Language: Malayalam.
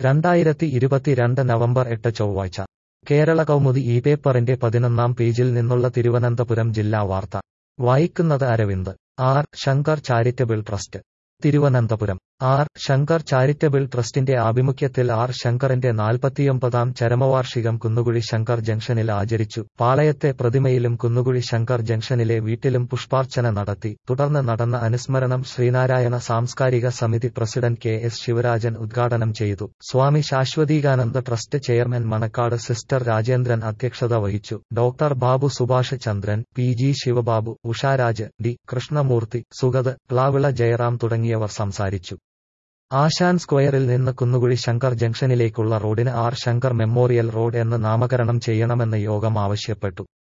രണ്ടായിരത്തി ഇരുപത്തിരണ്ട് നവംബർ എട്ട് ചൊവ്വാഴ്ച കേരള കൗമുദി ഈ പേപ്പറിന്റെ പതിനൊന്നാം പേജിൽ നിന്നുള്ള തിരുവനന്തപുരം ജില്ലാ വാർത്ത വായിക്കുന്നത് Aravind R Shankar charitable trust Thiruvananthapuram R Shankar charitable ട്രസ്റ്റിന്റെ ആഭിമുഖ്യത്തിൽ ആർ ശങ്കറിന്റെ നാൽപ്പത്തിയൊമ്പതാം ചരമവാർഷികം കുന്നുകുഴി ശങ്കർ ജംഗ്ഷനിൽ ആചരിച്ചു പാളയത്തെ പ്രതിമയിലും കുന്നുകുഴി ശങ്കർ ജംഗ്ഷനിലെ വീട്ടിലും പുഷ്പാർച്ചന നടത്തി തുടർന്ന് നടന്ന അനുസ്മരണം ശ്രീനാരായണ സാംസ്കാരിക സമിതി പ്രസിഡന്റ് കെ എസ് ശിവരാജൻ ഉദ്ഘാടനം ചെയ്തു Swami Saswathikananda trust chairman Manakkad sister Rajendran അധ്യക്ഷത വഹിച്ചു doctor Babu Subhash Chandran P G Sivababu Usharaj D Krishnamoorthy Sugath Plavila Jayaram തുടങ്ങിയവർ സംസാരിച്ചു ആശാൻ സ്ക്വയറിൽ നിന്ന് കുന്നുകുഴി ശങ്കർ ജംഗ്ഷനിലേക്കുള്ള റോഡിന് ആർ ശങ്കർ മെമ്മോറിയൽ റോഡ് എന്ന് നാമകരണം ചെയ്യണമെന്ന് യോഗം ആവശ്യപ്പെട്ടു